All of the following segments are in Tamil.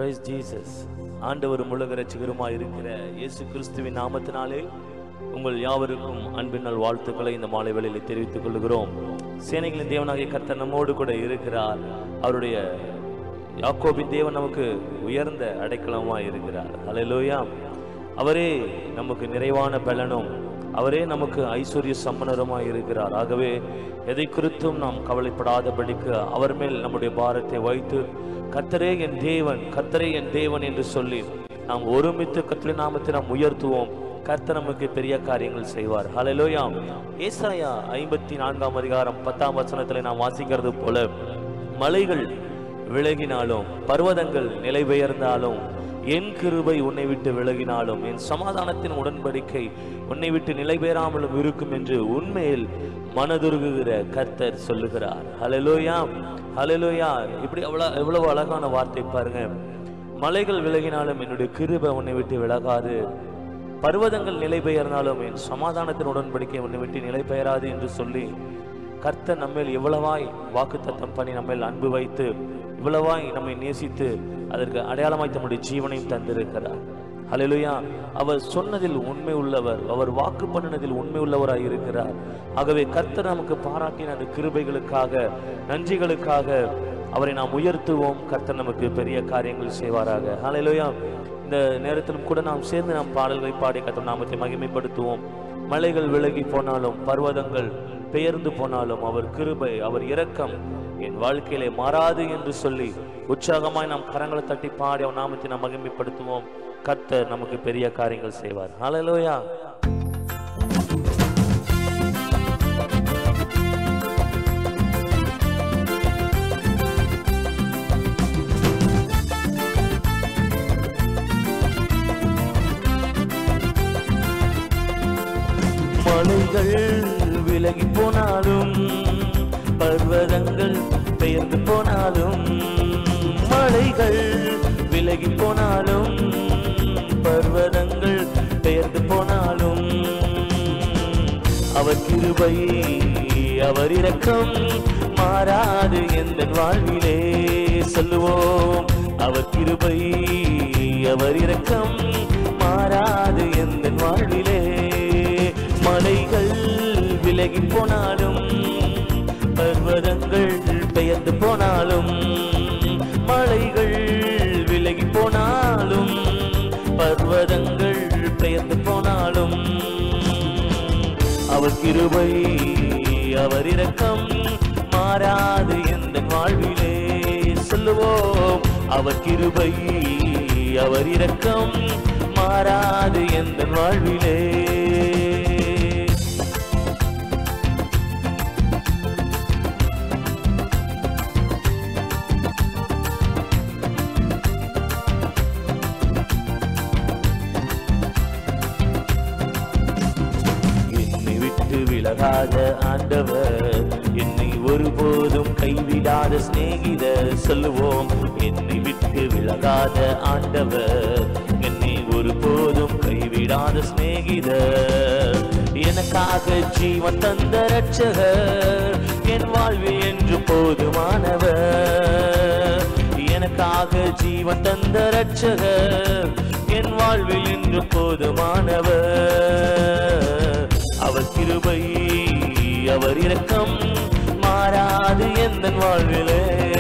பிரைஸ் ஜீசஸ் ஆண்டவர் முழுக ரட்சகருமாய் இருக்கிற இயேசு கிறிஸ்துவின் நாமத்தினாலே உங்கள் யாவருக்கும் அன்பின் நல் வாழ்த்துக்களை இந்த மாலை வேளையில் தெரிவித்துக் கொள்கிறோம் சேனைகளின் தேவனாகிய கர்த்தர் நம்மோடு கூட இருக்கிறார் அவருடைய யாக்கோபின் தேவன் நமக்கு உயர்ந்த அடைக்கலமாய் இருக்கிறார் ஹalleluya அவரே நமக்கு நிறைவான பலனும் அவரே நமக்கு ஐஸ்வர்ய சம்பனருமாய் இருக்கிறார் ஆகவே எதை குறித்தும் நாம் கவலைப்படாதபடிக்கு அவர் மேல் நம்முடைய பாரத்தை வைத்து கர்த்தரே என் தேவன் கர்த்தரே என் தேவன் என்று சொல்லி நாம் ஒருமித்து கர்த்தரின் நாமத்தை நாம் உயர்த்துவோம் கர்த்தர் நமக்கு பெரிய காரியங்கள் செய்வார் ஹalleluya ஏசாயா ஐம்பத்தி நான்காம் அதிகாரம் பத்தாம் வசனத்தில் நாம் வாசிக்கிறது போல மலைகள் விலகினாலும் பர்வதங்கள் நிலை பெயர்ந்தாலும் என் கிருபை உன்னை விட்டு விலகினாலும் என் சமாதானத்தின் உடன்படிக்கை உன்னை விட்டு நிலை பெயராமலும் இருக்கும் என்று உண்மையில் மனதுருகுகிற கர்த்தர் சொல்லுகிறார் ஹalleluya ஹalleluya இப்படி அவ்வளவு எவ்வளவு அழகான வார்த்தை பாருங்க மலைகள் விலகினாலும் என்னுடைய கிருபை உன்னை விட்டு விலகாது பர்வதங்கள் நிலை பெயர்ந்தாலும் என் சமாதானத்தின் உடன்படிக்கை உன்னை விட்டு நிலை பெயராது என்று சொல்லி கர்த்தர் நம்மேல் இவ்வளவாய் வாக்குத்தத்தம் பண்ணி நம்மேல் அன்பு வைத்து இவ்வளவாய் நம்மை நேசித்து அதற்கு அடையாளமாய் தம்முடைய ஜீவனையும் தந்திருக்கிறார் ஹalleluya அவர் சொன்னதில் உண்மை உள்ளவர் அவர் வாக்கு பண்ணினதில் உண்மை உள்ளவராய் இருக்கிறார் ஆகவே கர்த்தர் நமக்கு பாராட்டின அந்த கிருபைகளுக்காக நன்றிகளுக்காக அவரை நாம் உயர்த்துவோம் கர்த்தர் நமக்கு பெரிய காரியங்கள் செய்வாராக ஹalleluya இந்த நேரத்திலும் கூட நாம் சேர்ந்து நாம் பாடல்களை பாடி கர்த்தர் நாமத்தை மகிமைப்படுத்துவோம் மலைகள் விலகி போனாலும் பர்வதங்கள் பெயர்ந்து போனாலும் அவர் கிருபை அவர் இரக்கம் என் வாழ்க்கையிலே மாறாது என்று சொல்லி உற்சாகமாய் நாம் கரங்களை தட்டி பாடி அவர் நாமத்தை நாம் மகிமைப்படுத்துவோம் கர்த்தர் நமக்கு பெரிய காரியங்கள் செய்வார் ஹalleluya மலைகள் விலகி போனாலும் பர்வதங்கள் பெயர்ந்து போனாலும் மலைகள் விலகி போனாலும் பர்வதங்கள் பெயர்ந்து போனாலும் அவர் கிருபை அவர் இரக்கம் மாறாது எந்த வாழ்விலே சொல்லுவோம் அவர் கிருபை அவர் இரக்கம் மாறாது எந்த வாழ்விலே மலைகள் விலகி போனாலும் பர்வதங்கள் பெயர்ந்து போனாலும் மலைகள் விலகி போனாலும் பர்வதங்கள் பெயர்ந்து போனாலும் அவர் கிருபை அவர் இரக்கம் மாறாது எந்த வாழ்விலே சொல்லுவோம் அவர் கிருபை அவர் இரக்கம் மாறாது எந்த வாழ்விலே என்னை விட்டு விலகாத ஆண்டவர் என்னை ஒருபோதும் கைவிடாத சிநேகிதர் சொல்லுவோம் என்னை விட்டு விலகாத ஆண்டவர் என்னை ஒருபோதும் கைவிடாத சிநேகிதர் எனக்காக ஜீவன் தந்த ரட்சகர் என் வாழ்வில் என்று போதுமானவர் எனக்காக ஜீவன் தந்த ரட்சகர் என் வாழ்வில் என்று போதுமானவர் அவர் கிருபை அவர் இரக்கம் மாறாது எந்த வாழ்விலே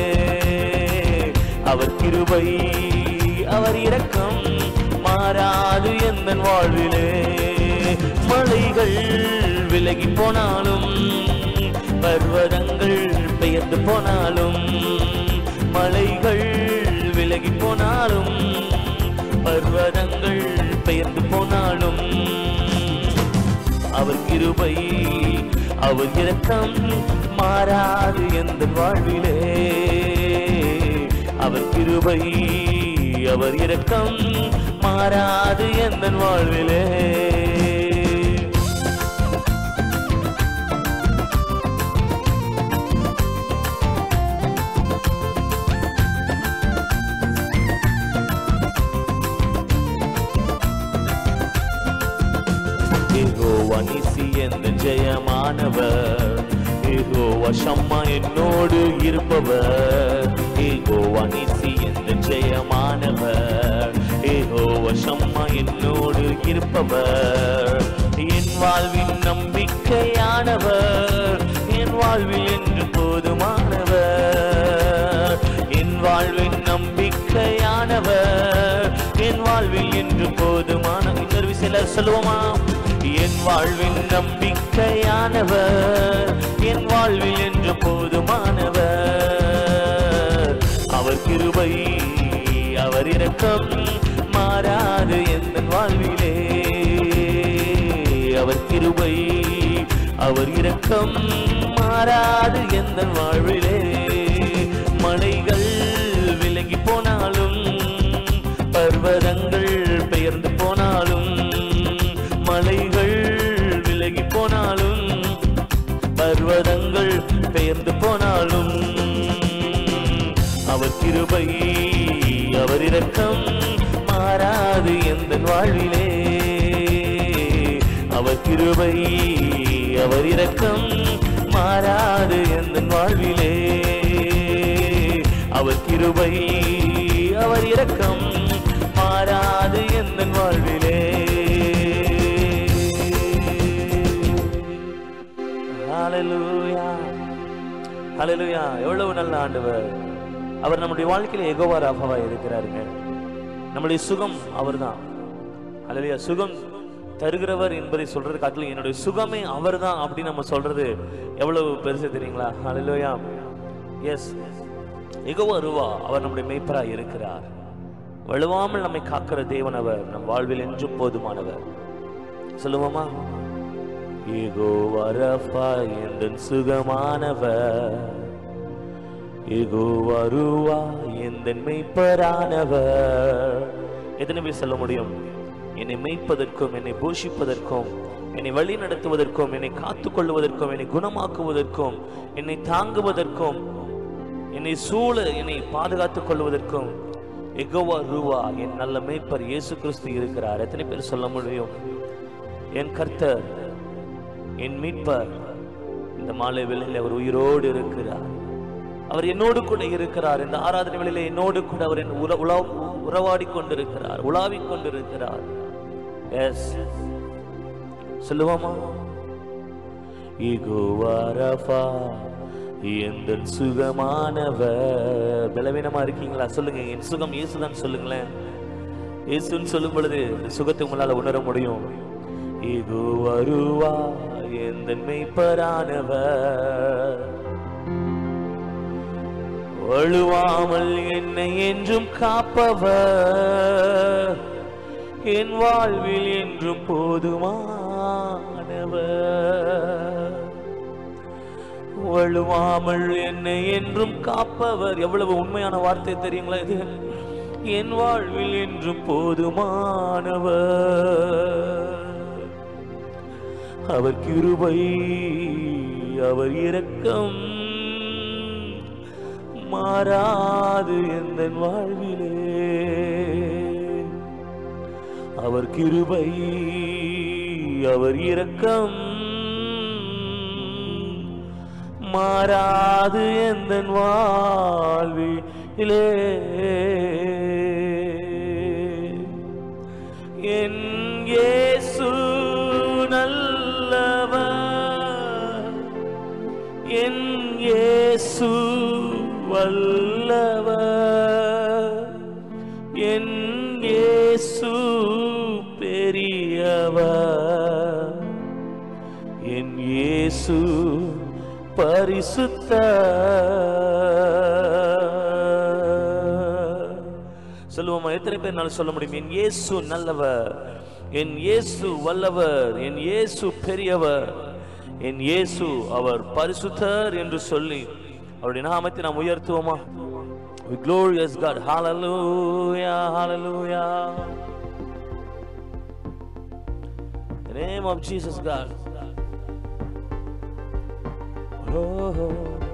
அவர் கிருபை அவர் இரக்கம் மாறாது எந்த வாழ்விலே மலைகள் விலகி போனாலும் பர்வதங்கள் பெயர்ந்து போனாலும் மலைகள் விலகி போனாலும் பர்வதங்கள் பெயர்ந்து போனாலும் அவர் கிருபை அவர் இரக்கம் மாறாது எந்த வாழ்விலே அவர் கிருபை அவர் இரக்கம் மாறாது எந்த வாழ்விலே யெகோவா நிசி எந்த ஜெயமானவர் யெகோவா ஷம்மா என்னோடு இருப்பவர் யெகோவா நிசி எந்த ஜெயமானவர் ஏகோவ சம்மா என்னோடு இருப்பவர் என் வாழ்வின் நம்பிக்கையானவர் என் வாழ்வில் என்று போதுமானவர் என் வாழ்வின் நம்பிக்கையானவர் என் வாழ்வில் என்று போதுமான இன்னொரு விஷயம் சொல்லுவோமா என் வாழ்வின் நம்பிக்கையானவர் என் வாழ்வில் என்று போதுமானவர் அவர் கிருபை அவர் இரக்கம் மாறாது எந்த வாழ்விலே அவர் கிருபை அவர் இரக்கம் மாறாது எந்த வாழ்விலே மலைகள் விலகி போனாலும் பர்வதங்கள் பெயர்ந்து போனாலும் மலைகள் விலகி போனாலும் பர்வதங்கள் பெயர்ந்து போனாலும் அவர் கிருபை அவர் இரக்கம் மாறாது எந்த வாழ்விலே அவர் கிருபை அவர் இரக்கம் மாறாது எந்த வாழ்விலே அவர் கிருபை அவர் இரக்கம் மாறாது எந்த வாழ்விலே ஹalleluya ஹalleluya எவ்வளவு நல்ல ஆண்டவர் அவர் நம்முடைய வாழ்க்கையில எகோவா ராஃபாவா இருக்கிறாருங்க நம்முடைய சுகம் அவர்தான் ஹalleluya சுகம் தருகிறவர் என்பதை சொல்றது காட்டிலும் என்னுடைய சுகமே அவர்தான் அப்படின்னு நம்ம சொல்றது எவ்வளவு பெருசு தெரியுங்களா ஹalleluya எஸ் எகோவா ரூவா அவர் நம்முடைய மேய்ப்பராய் இருக்கிறார் வலுவாமல் நம்மை காக்கிற தேவன் அவர் நம் வாழ்வில் என்றும் போதுமானவர் சொல்லுவோமா ஏகோ வரப்பா எந்தன் சுகமானவர் ஏகோ வருவா எந்தன் மெய்ப்பரானவர் எத்தனை பேர் சொல்ல முடியும் என்னை மெய்ப்பதற்கும் என்னை போஷிப்பதற்கும் என்னை வழி நடத்துவதற்கும் என்னை காத்துக் கொள்வதற்கும் என்னை குணமாக்குவதற்கும் என்னை தாங்குவதற்கும் என்னை சூழ என்னை பாதுகாத்துக் கொள்வதற்கும் எகோவா ரூவா என் நல்ல மேய்ப்பர் இயேசு கிறிஸ்து இருக்கிறார் எத்தனை பேர் சொல்ல முடியும் என் கர்த்தர் என் மீட்பர் இந்த மாலை வேளையில் அவர் உயிரோடு இருக்கிறார் அவர் என்னோடு கூட இருக்கிறார் இந்த ஆராதனை வேளையில என்னோடு கூட அவர் என் உல உலா உறவாடி கொண்டிருக்கிறார் உலாவிக் கொண்டிருக்கிறார் எஸ் சொல்லுவோமா இகுவாரஃபா எந்த சுகமானவர் பலவீனமா இருக்கீங்களா சொல்லுங்க என் சுகம் இயேசுதான் சொல்லுங்களேன் இயேசுன்னு சொல்லும் பொழுது இந்த சுகத்தை உங்களால உணர முடியும் இது வருவா எந்த மெய்ப்பரானவர் வழுவாமல் என்னை என்றும் காப்பவர் என் வாழ்வில் என்றும் போதுமானவர் வழுவாமல் என்னை என்றும் காப்பவர் எவ்வளவு உண்மையான வார்த்தை தெரியுங்களா இது என் வாழ்வில் என்றும் போதுமானவர் அவர் கிருபை அவர் இரக்கம் மாறாது எந்த வாழ்விலே அவர் கிருபை அவர் இரக்கம் மாறாது எந்த வாழ்விலே என் இயேசு நல்லவர் என் இயேசு வல்லவர் என் இயேசு பெரியவர் என் இயேசு பரிசுத்த சொல்லுவோமா எத்தனை பேர் நான் சொல்ல முடியும் என் இயேசு நல்லவர் என் இயேசு வல்லவர் என் இயேசு பெரியவர் என் இயேசு அவர் பரிசுத்தர் என்று சொல்லி அவருடைய நாமத்தை நாம் உயர்த்துவோமா We glorious God. Hallelujah. Hallelujah. The name of Jesus God. Oh.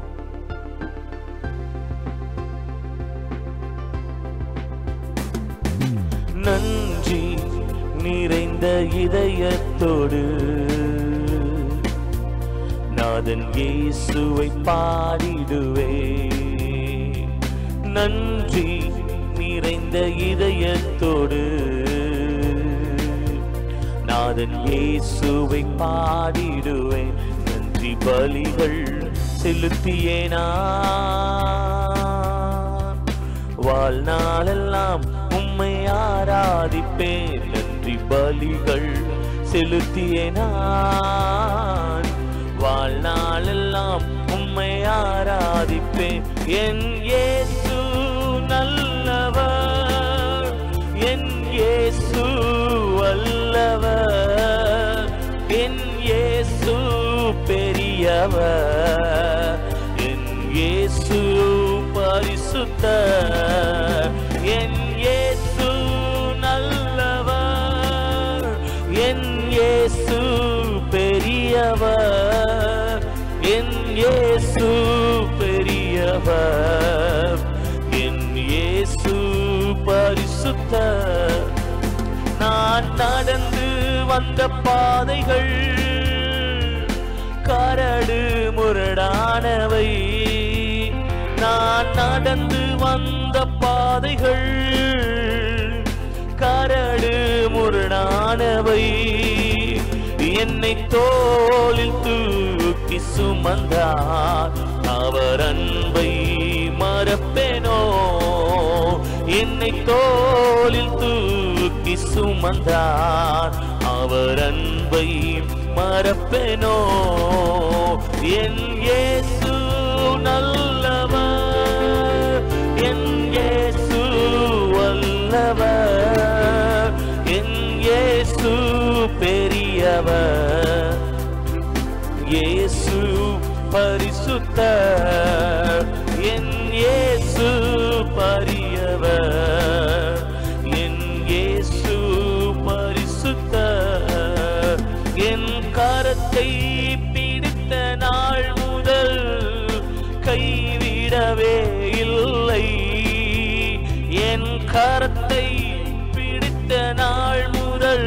நன்றி நிறைந்த இதயத்தோடு நாதன் இயேசுவை பாடிடுவே நன்றி நிறைந்த இதயத்தோடு நாதன் இயேசுவை பாடிடுவேன் நன்றி பலிகள் செலுத்தியே நான் வாழ்நாளெல்லாம் உம்மை ஆராதிப்பேன் நன்றி பலிகள் செலுத்தியே நான் வாழ்நாளெல்லாம் உம்மை ஆராதிப்பேன் என் இயேசு நல்லவர் என் இயேசு வல்லவர் என் இயேசு பெரியவர் என் இயேசு பரிசுத்த என் இயேசு நல்லவர் என் இயேசு பெரியவர் என் இயேசு பெரியவர் என் இயேசு பரிசுத்த நான் நடந்து வந்த பாதைகள் கரடு முரடானவை நான் நடந்து வந்த பாதைகள் கரடு முரடானவை என்னை தோளில் தூக்கி சுமந்தார் அவர் அன்பை மறப்பேனோ என்னை தோளில் தூக்கி சுமந்தார் அவர் அன்பை மறப்பேனோ என் இயேசு நல்லவர் என் இயேசு வல்லவர் என் இயேசு பெரியவர் இயேசு பரிசுத்த என் இயேசு பரியவர் என் இயேசு பரிசுத்த என் கரத்தை பிடித்த நாள் முதல் கைவிடவே இல்லை என் கரத்தை பிடித்த நாள் முதல்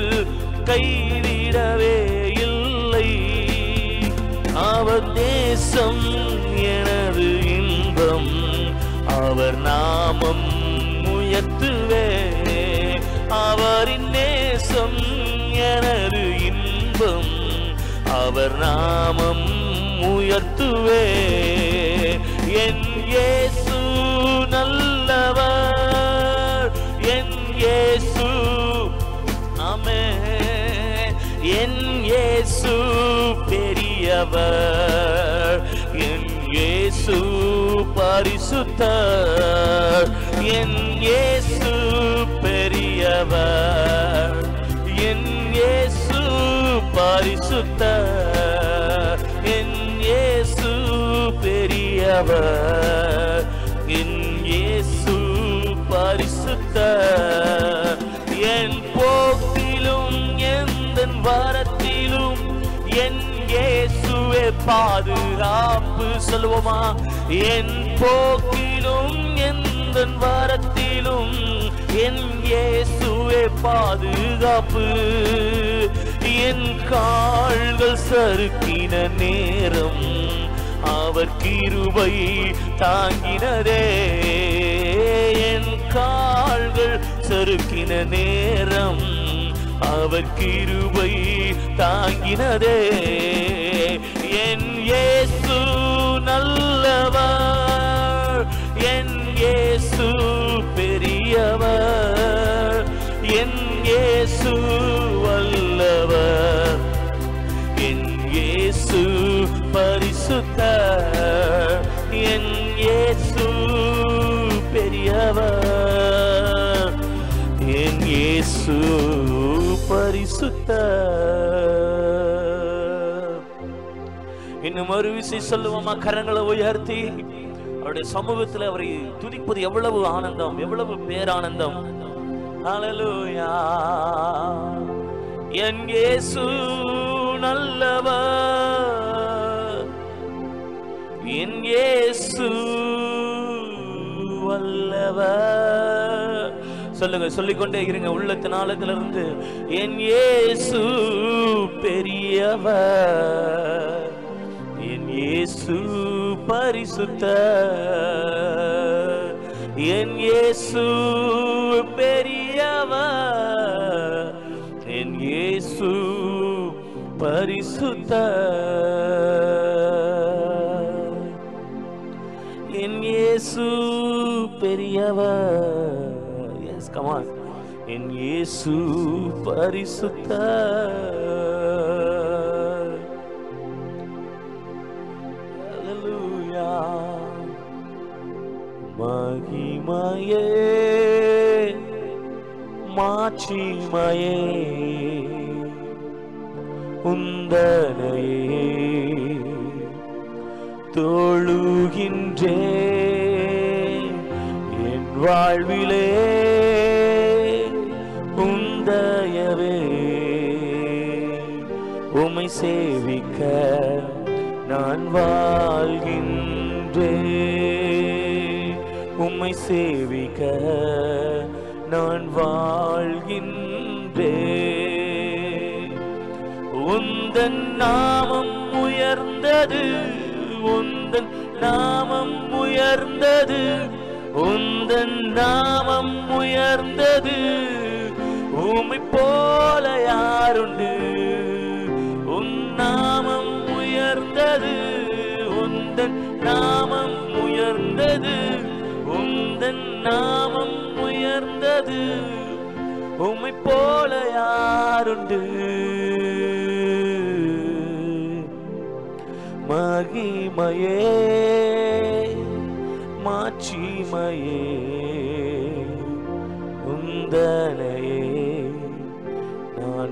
கைவிடவே இல்லை அவர் தேசம் எனது இன்பம் அவர் நாமம் உயர்த்துவே அவரின் நேசம் எனது இன்பம் அவர் நாமம் உயர்த்துவே என் இயேசு நல்லவர் என் இயேசு ஆமே என் இயேசு பெரியவர் என் இயேசு பரிசுத்தர் என் இயேசு பெரியவர் என் இயேசு பரிசுத்தர் என் இயேசு பெரியவர் என் இயேசு பரிசுத்தர் என் போக்கிலும் எந்த வரத்திலும் என் இயேசுவே பாதுகாப்பு சொல்லுவோமா என் போக்கிலும் எந்த வரத்திலும் என் இயேசுவே பாதுகாப்பு என் கால்கள் சறுக்கின நேரம் அவர் கிருபை தாங்கினதே என் கால்கள் சறுக்கின நேரம் அவர் கிருபை தாங்கினதே என் இயேசு நல்லவர் என் இயேசு பெரியவர் என் இயேசு வல்லவர் என் இயேசு பரிசுத்தர் என் இயேசு பெரியவர் என் இயேசு பரிசுத்தர் இன்னும் ஒரு விசை சொல்லுவோமா கரங்களை உயர்த்தி அவருடைய சமூகத்தில் அவரை துதிப்பது எவ்வளவு ஆனந்தம் எவ்வளவு பேரானந்தம் ஹalleluya என் இயேசு நல்லவர் என் இயேசு வல்லவர் சொல்லுங்க சொல்லிக்கொண்டே இருங்க உள்ளத்தின் ஆழத்திலிருந்து என் இயேசு பெரியவர் என் இயேசு பரிசுத்த என் இயேசு பெரியவர் என் இயேசு பரிசுத்த என் இயேசு பெரியவர் எஸ் கமான் என் இயேசு பரிசுத்த மகிமையே மாட்சிமையே உந்தனையே தொழுகின்றே என் வாழ்விலே உந்தயவே உமை சேவிக்க நான் வாழ்கின்றே உம்மை சேவிக்க நான் வாழ்கின்றே உந்தன் நாமம் உயர்ந்தது உந்தன் நாமம் உயர்ந்தது உந்தன் நாமம் உயர்ந்தது உமை போல யாருண்டு உன் நாமம் உயர்ந்தது உந்தன் நாமம் உயர்ந்தது உந்தன் நாமம் உயர்ந்தது உம்மை போல யாருண்டு மகிமையே மாட்சிமையே உந்தனையே நான்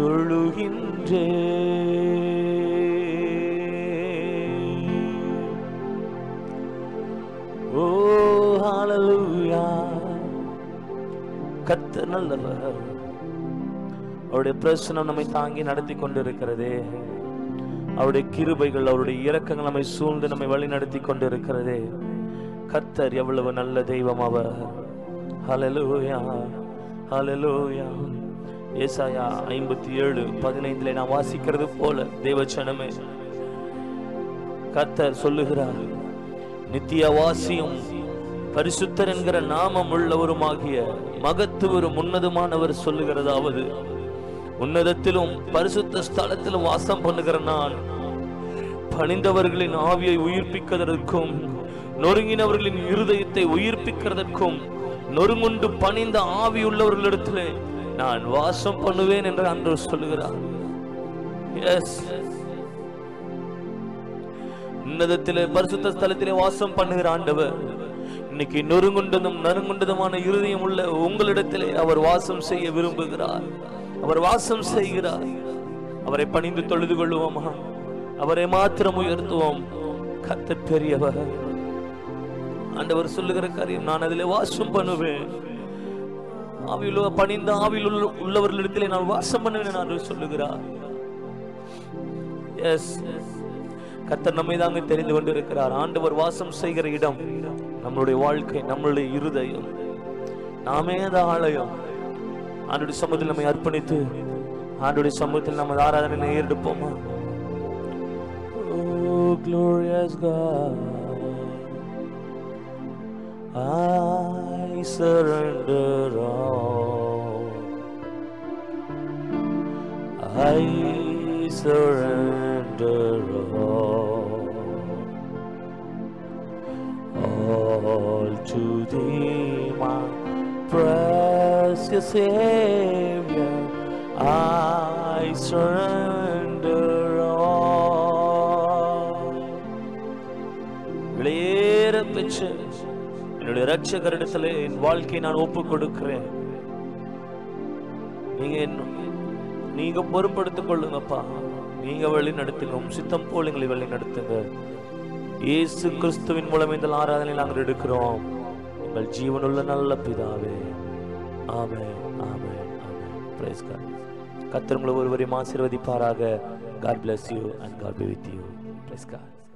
தொழுகின்றேன் ஓ ஹalleluya கர்த்தர் நல்லவர் அவருடைய பிரசனம் நம்மை தாங்கி நடத்தி கொண்டிருக்கிறதே அவருடைய கிருபைகள் அவருடைய இரக்கங்கள் நம்மை சூழ்ந்து நம்மை வழி நடத்தி கொண்டிருக்கிறதே கர்த்தர் எவ்வளவு நல்ல தெய்வம் அவர் ஹalleluya ஹalleluya ஏசாயா ஐம்பத்தி ஏழு பதினைந்திலே நான் வாசிக்கிறது போல தேவச்சனமே கர்த்தர் சொல்லுகிறார் நித்தியவாசியும் பரிசுத்தர் என்கிற நாமம் உள்ளவருமாகிய மகத்துவரும் உன்னதமானவர் சொல்லுகிறதாவது உன்னதத்திலும் பரிசுத்த ஸ்தலத்திலும் வாசம் பண்ணுகிற நான் பணிந்தவர்களின் ஆவியை உயிர்ப்பிக்கிறதற்கும் நொறுங்கினவர்களின் இருதயத்தை உயிர்ப்பிக்கிறதற்கும் நொறுங்குண்டு பணிந்த ஆவி உள்ளவர்களிடத்திலே நான் வாசம் பண்ணுவேன் என்று அன்று சொல்லுகிறார் எஸ் உன்னதத்திலே பரிசுத்த ஸ்தலத்திலே வாசம் பண்ணுகிற ஆண்டவர் இன்னைக்கு நொறுங்குண்டதும் நறுங்குண்டதுமான இருதயம் உள்ள உங்களிடத்திலே அவர் வாசம் செய்ய விரும்புகிறார் அவர் வாசம் செய்கிறார் அவரை பணிந்து தொழுது கொள்வோமா அவரை மாத்திரம் உயர்த்துவோம் கர்த்தர் பெரியவர் ஆண்டவர் சொல்லுகிற காரியம் நான் அதிலே வாசம் பண்ணுவேன் ஆவியில் பணிந்த ஆவியில் உள்ள உள்ளவர்களிடத்திலே நான் வாசம் பண்ணுவேன் என்று சொல்லுகிறார் எஸ் கர்த்தர் நம்மை தாங்க தெரிந்து கொண்டிருக்கிறார் ஆண்டவர் வாசம் செய்கிற இடம் நம்மளுடைய வாழ்க்கை நம்மளுடைய இருதயம் நாமே அந்த ஆலயம் ஆண்டுடைய சமூகத்தில் நம்மை அர்ப்பணித்து ஆண்டுடைய சமூகத்தில் நம்ம ஆராதனை ஏறெடுப்போமா Oh, glorious God, I surrender all. I surrender all, all to thee, my precious Savior. I surrender all. விலையேற பெற்ற என்னுடைய ரட்சகரிடத்திலே என் வாழ்க்கையை நான் ஒப்புக் கொடுக்கிறேன் நீங்க என்ன- நீங்க பொறுப்படுத்திக் கொள்ளுங்கப்பா நீங்க வழி நடத்துங்க உம் சித்தம் போல் எங்களை வழி நடத்துங்க இயேசு கிறிஸ்துவின் மூலம் இந்த ஆராதனை நாங்கள் எடுக்கிறோம் எங்கள் ஜீவனுள்ள நல்ல பிதாவே ஆமே ஆமே ஆமே பிரைஸ் காட் கர்த்தர் உங்களை ஒருவரையும் ஆசீர்வதிப்பாராக God bless you and God be with you praise God